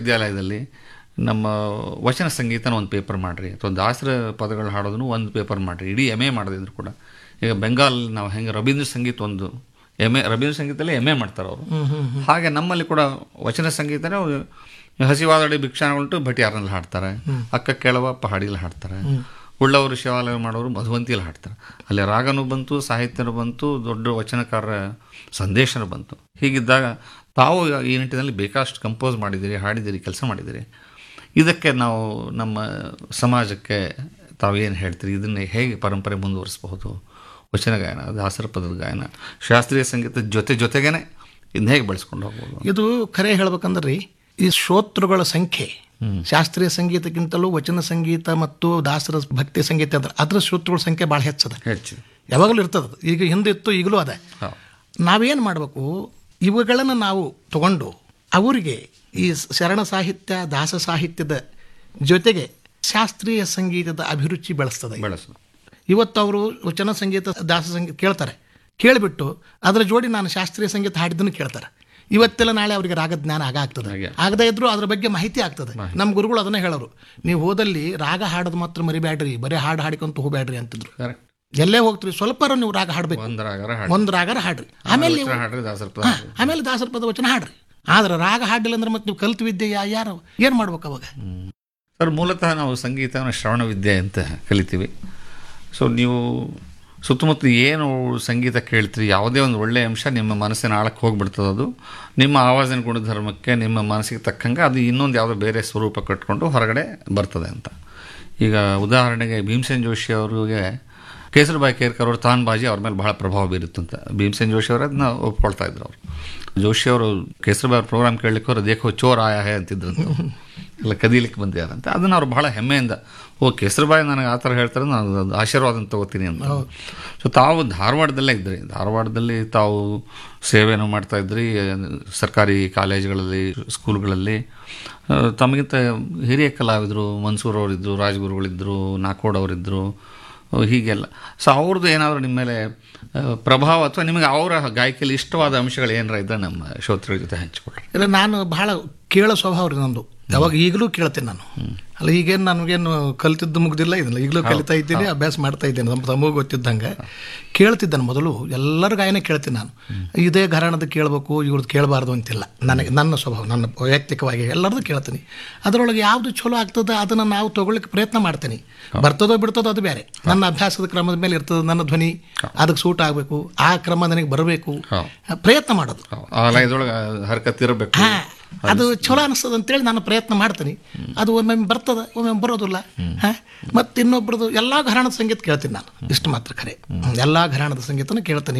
ವಿಶ್ವವಿದ್ಯಾಲಯದಲ್ಲಿ ನಮ್ಮ ವಚನ ಸಂಗೀತನ ಒಂದು ಪೇಪರ್ ಮಾಡಿರಿ ಅಥವಾ ದಾಸರ ಪದಗಳು ಹಾಡೋದನ್ನು ಒಂದು ಪೇಪರ್ ಮಾಡಿರಿ ಇಡೀ ಎಮ್ ಎ ಮಾಡದಿದ್ರು ಕೂಡ ಈಗ ಬೆಂಗಾಲ್ ನಾವು ಹೆಂಗೆ ರವೀಂದ್ರ ಸಂಗೀತ ಒಂದು ಎಮ್ ಎ ರವೀಂದ್ರ ಸಂಗೀತದಲ್ಲಿ ಎಮ್ ಎ ಮಾಡ್ತಾರೆ ಅವರು ಹಾಗೆ ನಮ್ಮಲ್ಲಿ ಕೂಡ ವಚನ ಸಂಗೀತನೇ ಅವ್ರು ಹಸಿವಾದಡಿ ಭಿಕ್ಷಾನುಗಳುಂಟು ಭಟಿಯಾರನಲ್ಲಿ ಹಾಡ್ತಾರೆ ಅಕ್ಕ ಕೇಳವ ಪಹಾಡಿಯಲ್ಲಿ ಹಾಡ್ತಾರೆ ಉಳ್ಳವರು ಶಿವಾಲಯ ಮಾಡೋರು ಮಧುವಂತಿಯಲ್ಲಿ ಹಾಡ್ತಾರೆ ಅಲ್ಲಿ ರಾಗನೂ ಬಂತು ಸಾಹಿತ್ಯನೂ ಬಂತು ದೊಡ್ಡ ವಚನಕಾರರ ಸಂದೇಶನೂ ಬಂತು ಹೀಗಿದ್ದಾಗ ತಾವು ಈ ನಿಟ್ಟಿನಲ್ಲಿ ಬೇಕಾಷ್ಟು ಕಂಪೋಸ್ ಮಾಡಿದ್ದೀರಿ ಹಾಡಿದ್ದೀರಿ ಕೆಲಸ ಮಾಡಿದ್ದೀರಿ ಇದಕ್ಕೆ ನಾವು ನಮ್ಮ ಸಮಾಜಕ್ಕೆ ತಾವೇನು ಹೇಳ್ತೀರಿ ಇದನ್ನು ಹೇಗೆ ಪರಂಪರೆ ಮುಂದುವರಿಸಬಹುದು ವಚನ ಗಾಯನ ದಾಸರ ಪದದ ಗಾಯನ ಶಾಸ್ತ್ರೀಯ ಸಂಗೀತದ ಜೊತೆ ಜೊತೆಗೇನೆ ಇದನ್ನ ಹೇಗೆ ಬೆಳೆಸ್ಕೊಂಡು ಹೋಗ್ಬೋದು ಇದು ಖರೆ ಹೇಳ್ಬೇಕಂದ್ರೆ ರೀ ಈ ಶ್ರೋತೃಗಳ ಸಂಖ್ಯೆ ಶಾಸ್ತ್ರೀಯ ಸಂಗೀತಕ್ಕಿಂತಲೂ ವಚನ ಸಂಗೀತ ಮತ್ತು ದಾಸರ ಭಕ್ತಿ ಸಂಗೀತ ಅಂದ್ರೆ ಅದ್ರ ಶ್ರೋತೃಗಳ ಸಂಖ್ಯೆ ಭಾಳ ಹೆಚ್ಚದ ಹೆಚ್ಚು ಯಾವಾಗಲೂ ಇರ್ತದೆ ಅದು. ಈಗ ಹಿಂದೆ ಇತ್ತು ಈಗಲೂ ಅದ ಹೌದು ನಾವೇನು ಮಾಡಬೇಕು ಇವುಗಳನ್ನು ನಾವು ತಗೊಂಡು ಅವರಿಗೆ ಈ ಶರಣ ಸಾಹಿತ್ಯ ದಾಸ ಸಾಹಿತ್ಯದ ಜೊತೆಗೆ ಶಾಸ್ತ್ರೀಯ ಸಂಗೀತದ ಅಭಿರುಚಿ ಬೆಳೆಸ್ತದೆ ಬೆಳೆಸೋದು ಇವತ್ತು ಅವರು ವಚನ ಸಂಗೀತ ದಾಸ ಸಂಗೀತ ಕೇಳ್ತಾರೆ ಕೇಳಿಬಿಟ್ಟು ಅದರ ಜೋಡಿ ನಾನು ಶಾಸ್ತ್ರೀಯ ಸಂಗೀತ ಹಾಡಿದ್ದನ್ನು ಕೇಳ್ತಾರೆ ಇವತ್ತೆಲ್ಲ ನಾಳೆ ಅವರಿಗೆ ರಾಗ ಜ್ಞಾನ ಆಗ ಆಗ್ತದೆ ಹಾಗೆ. ಆಗದೇ ಇದ್ರೂ ಅದ್ರ ಬಗ್ಗೆ ಮಾಹಿತಿ ಆಗ್ತದೆ ನಮ್ಮ ಗುರುಗಳು ಅದನ್ನೇ ಹೇಳೋರು ನೀವು ಹೋದಲ್ಲಿ ರಾಗ ಹಾಡೋದು ಮಾತ್ರ ಮರಿಬೇಡ್ರಿ ಬರೀ ಹಾಡು ಹಾಡಿಕೊಂತ ಹೋಗ್ಬೇಡ್ರಿ ಅಂತಿದ್ರು ಕರೆಕ್ಟ್ ಎಲ್ಲೇ ಹೋಗ್ತೀರಿ ಸ್ವಲ್ಪಾರ ನೀವು ರಾಗ ಹಾಡಬೇಕು ಒಂದು ರಾಗರ ಹಾಡು ಒಂದು ರಾಗರ ಹಾಡ್ರಿ ಆಮೇಲೆ ನೀವು ವಚನ ಹಾಡ್ರಿ ದಾಸರ ಪದ ಹಾ, ಆಮೇಲೆ ದಾಸರ ಪದ ವಚನ ಹಾಡ್ರಿ ಆದ್ರೆ ರಾಗ ಹಾಡಿಲ್ಲ ಅಂದ್ರೆ ಮತ್ತೆ ನೀವು ಕಲ್ತು ವಿದ್ಯೆ ಯಾ- ಯಾರು ಏನು ಮಾಡ್ಬೇಕು ಅವಾಗ ಸರ್ ಮೂಲತಃ ನಾವು ಸಂಗೀತವನ್ನು ಶ್ರವಣ ವಿದ್ಯೆ ಅಂತ ಕಲಿತೀವಿ ಸೊ ನೀವು ಸುತ್ತಮುತ್ತ ಏನು ಸಂಗೀತ ಕೇಳ್ತೀರಿ ಯಾವುದೇ ಒಂದು ಒಳ್ಳೆಯ ಅಂಶ ನಿಮ್ಮ ಮನಸ್ಸಿನ ಆಳಕ್ಕೆ ಹೋಗ್ಬಿಡ್ತದೆ ಅದು ನಿಮ್ಮ ಆವಾಜಿನ ಗುಣಧರ್ಮಕ್ಕೆ ನಿಮ್ಮ ಮನಸ್ಸಿಗೆ ತಕ್ಕಂಗೆ ಅದು ಇನ್ನೊಂದು ಯಾವುದೋ ಬೇರೆ ಸ್ವರೂಪ ಕಟ್ಕೊಂಡು ಹೊರಗಡೆ ಬರ್ತದೆ ಅಂತ ಈಗ ಉದಾಹರಣೆಗೆ ಭೀಮಸೇನ್ ಜೋಶಿ ಅವರಿಗೆ ಕೇಸರಿಬಾಯಿ ಕೇರ್ಕರ್ ಅವರು ತಾನ್ ಬಾಜಿ ಅವ್ರ ಮೇಲೆ ಬಹಳ ಪ್ರಭಾವ ಬೀರುತ್ತಂತ ಭೀಮಸೇನ್ ಜೋಶಿ ಅವರು ಅದನ್ನ ಒಪ್ಕೊಳ್ತಾ ಇದ್ರು ಅವರು ಜೋಶಿ ಅವರು ಕೇಸರಿಬಾಯಿ ಅವ್ರ ಪ್ರೋಗ್ರಾಮ್ ಕೇಳಲಿಕ್ಕೆ ಅವರು ದೇಖೋ ಚೋರ್ ಆಯ ಹೇ ಅಂತಿದ್ರಂತ ಎಲ್ಲ ಕದೀಲಿಕ್ಕೆ ಬಂದಿದ್ದಾರಂತೆ ಅದನ್ನು ಅವ್ರು ಬಹಳ ಹೆಮ್ಮೆಯಿಂದ ಓ ಕೇಸರಿಬಾಯಿ ನನಗೆ ಆ ಥರ ಹೇಳ್ತಾರೆ ನಾನು ಅದು ಆಶೀರ್ವಾದ ತಗೋತೀನಿ ಅಂತ ಸೊ ತಾವು ಧಾರವಾಡದಲ್ಲೇ ಇದ್ರಿ ಧಾರವಾಡದಲ್ಲಿ ತಾವು ಸೇವೆಯನ್ನು ಮಾಡ್ತಾ ಇದ್ರಿ ಸರ್ಕಾರಿ ಕಾಲೇಜುಗಳಲ್ಲಿ ಸ್ಕೂಲ್ಗಳಲ್ಲಿ ಆ, ತಮಗಿಂತ ಹಿರಿಯ ಕಲಾವಿದರು ಮನ್ಸೂರ್ ಅವರಿದ್ದರು ರಾಜಗುರುಗಳಿದ್ದರು ನಾಕೋಡ್ ಅವರಿದ್ದರು ಆ, ಹೀಗೆಲ್ಲ ಸೊ ಅವ್ರದ್ದು ಏನಾದರೂ ನಿಮ್ಮ ಮೇಲೆ ಆ, ಪ್ರಭಾವ ಅಥವಾ ನಿಮಗೆ ಅವರ ಗಾಯಕಿಯಲ್ಲಿ ಇಷ್ಟವಾದ ಅಂಶಗಳು ಏನಾರ ಇದ್ದರೆ ನಮ್ಮ ಶ್ರೋತೃಗಳ ಜೊತೆ ಹಂಚಿಕೊಳ್ಳಿ ಇಲ್ಲ ನಾನು ಬಹಳ ಕೇಳೋ ಸ್ವಭಾವ ರೀ ನಂದು ಯಾವಾಗ ಈಗಲೂ ಕೇಳ್ತೇನೆ ನಾನು ಅಲ್ಲ ಈಗೇನು ನನಗೇನು ಕಲ್ತಿದ್ದು ಮುಗ್ದಿಲ್ಲ ಇದನ್ನ ಈಗಲೂ ಕಲಿತಾ ಇದ್ದೀನಿ ಅಭ್ಯಾಸ ಮಾಡ್ತಾ ಇದ್ದೇನೆ ನಮ್ಮ ತಮಗೂ ಗೊತ್ತಿದ್ದಂಗೆ ಕೇಳ್ತಿದ್ದಾನೆ ಮೊದಲು ಎಲ್ಲರ ಗಾಯನ ಕೇಳ್ತೀನಿ ನಾನು ಇದೇ ಘರಾಣದ ಕೇಳಬೇಕು ಇವ್ರದ್ದು ಕೇಳಬಾರ್ದು ಅಂತಿಲ್ಲ ನನಗೆ ನನ್ನ ಸ್ವಭಾವ ನನ್ನ ವೈಯಕ್ತಿಕವಾಗಿ ಎಲ್ಲರದ್ದು ಕೇಳ್ತೀನಿ ಅದರೊಳಗೆ ಯಾವುದು ಚಲೋ ಆಗ್ತದೆ ಅದನ್ನು ನಾವು ತಗೊಳ್ಳಿಕ್ಕೆ ಪ್ರಯತ್ನ ಮಾಡ್ತೀನಿ ಬರ್ತದೋ ಬಿಡ್ತದೋ ಅದು ಬೇರೆ ನನ್ನ ಅಭ್ಯಾಸದ ಕ್ರಮದ ಮೇಲೆ ಇರ್ತದೆ ನನ್ನ ಧ್ವನಿ ಅದಕ್ಕೆ ಸೂಟ್ ಆಗಬೇಕು ಆ ಕ್ರಮ ನನಗೆ ಬರಬೇಕು ಹೌದು. ಪ್ರಯತ್ನ ಮಾಡೋದು ಆ ಲಯದೊಳಗೆ ಹರ್ಕತ್ ಇರಬೇಕು ಹಾ ಅದು ಚಲೋ ಅನಿಸ್ತದ ಅಂತೇಳಿ ನಾನು ಪ್ರಯತ್ನ ಮಾಡ್ತೀನಿ ಅದು ಒಮ್ಮೊಮ್ಮೆ ಬರ್ತದ ಒಮ್ಮೊಮ್ಮೆ ಬರೋದಿಲ್ಲ ಹಾ ಮತ್ತು ಇನ್ನೊಬ್ರದ್ದು ಎಲ್ಲ ಘರಾಣದ ಸಂಗೀತ ಕೇಳ್ತೀನಿ ನಾನು ಇಷ್ಟು ಮಾತ್ರ ಖರೆ ಎಲ್ಲ ಘರಾಣದ ಸಂಗೀತನೂ ಕೇಳ್ತೀನಿ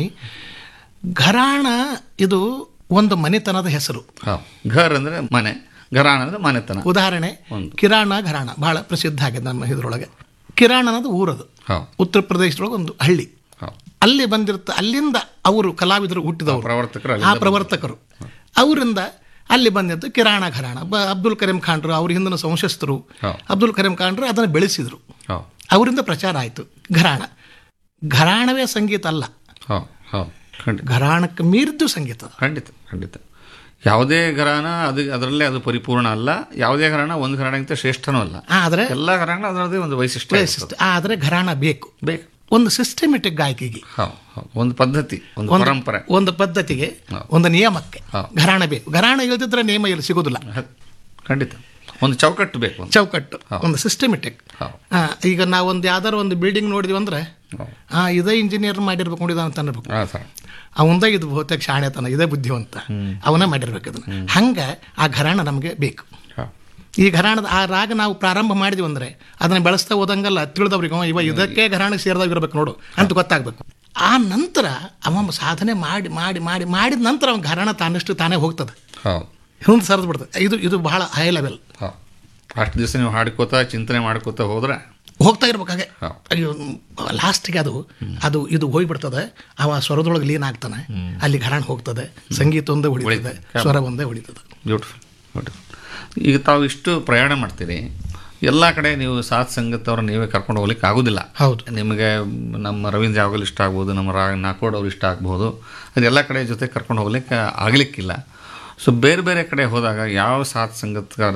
ಘರಾಣ ಇದು ಒಂದು ಮನೆತನದ ಹೆಸರು ಹೌದು ಘರ್ ಅಂದರೆ ಮನೆ ಘರಾಣ ಅಂದರೆ ಮನೆತನ ಉದಾಹರಣೆ ಒಂದು. ಕಿರಾಣ ಘರಾಣ ಬಹಳ ಪ್ರಸಿದ್ಧ ಆಗಿದೆ ನಮ್ಮ ಇದ್ರೊಳಗೆ ಕಿರಾಣ ಅನ್ನೋದು ಊರದು ಹೌದು ಉತ್ತರ ಪ್ರದೇಶದೊಳಗೆ ಒಂದು ಹಳ್ಳಿ ಹೌದು ಅಲ್ಲಿ ಬಂದಿರ್ತ ಅಲ್ಲಿಂದ ಅವರು ಕಲಾವಿದರು ಹುಟ್ಟಿದವರು ಪ್ರವರ್ತಕರು ಆ ಪ್ರವರ್ತಕರು ಅವರಿಂದ ಅಲ್ಲಿ ಬಂದಿದ್ದು ಕಿರಾಣ ಘರಾಣ ಬ ಅಬ್ದುಲ್ ಕರೀಂ ಖಾನ್ರು ಅವ್ರ ಹಿಂದಿನ ವಂಶಸ್ಥರು ಹೌದು. ಅಬ್ದುಲ್ ಕರೀಂ ಖಾನ್ರು ಅದನ್ನು ಬೆಳೆಸಿದರು ಹೌದು ಅವರಿಂದ ಪ್ರಚಾರ ಆಯಿತು ಘರಾಣ ಘರಾಣವೇ ಸಂಗೀತ ಅಲ್ಲ ಹೌದು ಹೌದು ಖಂಡಿತ ಘರಾಣಕ್ಕೆ ಮೀರಿದ್ದು ಸಂಗೀತ ಅದು. ಖಂಡಿತ ಖಂಡಿತ ಯಾವುದೇ ಘರಾಣ ಅದು ಅದರಲ್ಲೇ ಅದು ಪರಿಪೂರ್ಣ ಅಲ್ಲ ಯಾವುದೇ ಘರಾಣ ಒಂದು ಘರಾಣಕ್ಕಿಂತ ಶ್ರೇಷ್ಠನೂ ಅಲ್ಲ ಆದರೆ ಎಲ್ಲ ಘರಾಣ ಅದರದೇ ಒಂದು ವೈಶಿಷ್ಟ್ಯ ಇರ್ತದೆ. ಆದರೆ ಘರಾಣ ಬೇಕು ಬೇಕು ಒಂದು ಸಿಸ್ಟಮೆಟಿಕ್ ಗಾಯಕಿಗೆ ಹೌದು ಹೌದು ಒಂದು ಪದ್ಧತಿ ಒಂದು ಒಂದು- ಪರಂಪರೆ ಒಂದು ಪದ್ಧತಿಗೆ ಹೌದು. ಒಂದು ನಿಯಮಕ್ಕೆ ಹೌದು. ಘರಾಣ ಬೇಕು ಘರಾಣ ಇಲ್ದಿದ್ರೆ ನಿಯಮ ಇಲ್ಲಿ ಸಿಗೋದಿಲ್ಲ ಹ- ಖಂಡಿತ ಒಂದು ಚೌಕಟ್ಟು ಬೇಕು ಅಂತ ಚೌಕಟ್ಟು ಒಂದು ಸಿಸ್ಟಮೆಟಿಕ್ ಹೌದು ಈಗ ನಾವು ಒಂದು ಯಾವ್ದಾರು ಒಂದು ಬಿಲ್ಡಿಂಗ್ ನೋಡಿದ್ವಿ ಅಂದ್ರೆ ಹೌದು ಆ ಇದೇ ಇಂಜಿನಿಯರ್ ಮಾಡಿರ್ಬೇಕು ನೋಡಿದ ಅಂತ ಅನ್ಬೇಕು ಹಾಂ ಸರ್ ಅವಂದ ಇದು ಬಹುತೇಕ ಶಾಣೆತನ ಇದೇ ಬುದ್ಧಿವಂತ ಅವನ ಮಾಡಿರ್ಬೇಕು ಅದನ್ನ ಹಂಗೆ ಆ ಘರಾಣ ನಮಗೆ ಬೇಕು ಹಾಂ ಈ ಘರಾಣದ ಆ ರಾಗ ನಾವು ಪ್ರಾರಂಭ ಮಾಡಿದ್ವಿ ಅಂದ್ರೆ ಅದನ್ನ ಬೆಳೆಸ್ತಾ ಹೋದಂಗಲ್ಲ ತಿಳಿದವ್ರಿಗೆ ಅವ ಇವ ಇದಕ್ಕೆ ಘರಾಣ ಸೇರಿದಾಗ ಇರ್ಬೇಕು ನೋಡು ಅಂತ ಗೊತ್ತಾಗಬೇಕು ಆ ನಂತರ ಅವ ಸಾಧನೆ ಮಾಡಿ ಮಾಡಿ ಮಾಡಿ ಮಾಡಿದ ನಂತರ ಅವನ ಘರಾಣ ತಾನಷ್ಟು ತಾನೇ ಹೋಗ್ತದೆ ಹೌದು ಹಿಂದೆ ಸರಿದು ಬಿಡ್ತದೆ ಇದು ಇದು ಬಹಳ ಹೈ ಲೆವೆಲ್ ಹೌದು ಅಷ್ಟು ದಿವಸ ನೀವು ಹಾಡ್ಕೋತಾ ಚಿಂತನೆ ಮಾಡ್ಕೋತಾ ಹೋದ್ರೆ ಹೋಗ್ತಾ ಇರ್ಬೇಕಾಗೆ ಹೌದು. ಅಯ್ಯೋ ಲಾಸ್ಟ್ಗೆ ಅದು ಅದು ಇದು ಹೋಗ್ಬಿಡ್ತದೆ ಅವ ಸ್ವರದೊಳಗೆ ಲೀನ್ ಆಗ್ತಾನೆ ಅಲ್ಲಿ ಘರಾಣ ಹೋಗ್ತದೆ ಸಂಗೀತ ಒಂದೇ ಉಳಿತದೆ ಸ್ವರ ಒಂದೇ ಉಳಿತದೆ ಬ್ಯೂಟಿಫುಲ್ ಬ್ಯೂಟಿಫುಲ್ ಈಗ ತಾವು ಇಷ್ಟು ಪ್ರಯಾಣ ಮಾಡ್ತೀರಿ ಎಲ್ಲ ಕಡೆ ನೀವು ಸಾತ್ ಸಂಗತವ್ರು ನೀವೇ ಕರ್ಕೊಂಡು ಹೋಗ್ಲಿಕ್ಕೆ ಆಗೋದಿಲ್ಲ ಹೌದು ನಿಮಗೆ ನಮ್ಮ ರವೀಂದ್ರ ಯಾವಾಗಲೂ ಇಷ್ಟ ಆಗ್ಬೋದು ನಮ್ಮ ರಾ ನಾಕೋಡ್ ಅವ್ರು ಇಷ್ಟ ಆಗ್ಬೋದು ಅದೆಲ್ಲ ಕಡೆ ಜೊತೆ ಕರ್ಕೊಂಡು ಹೋಗ್ಲಿಕ್ಕೆ ಆಗಲಿಕ್ಕಿಲ್ಲ ಸೊ ಬೇರೆ ಬೇರೆ ಕಡೆ ಹೋದಾಗ ಯಾವ ಸಾತ್ ಸಂಗತ್ಕಾರ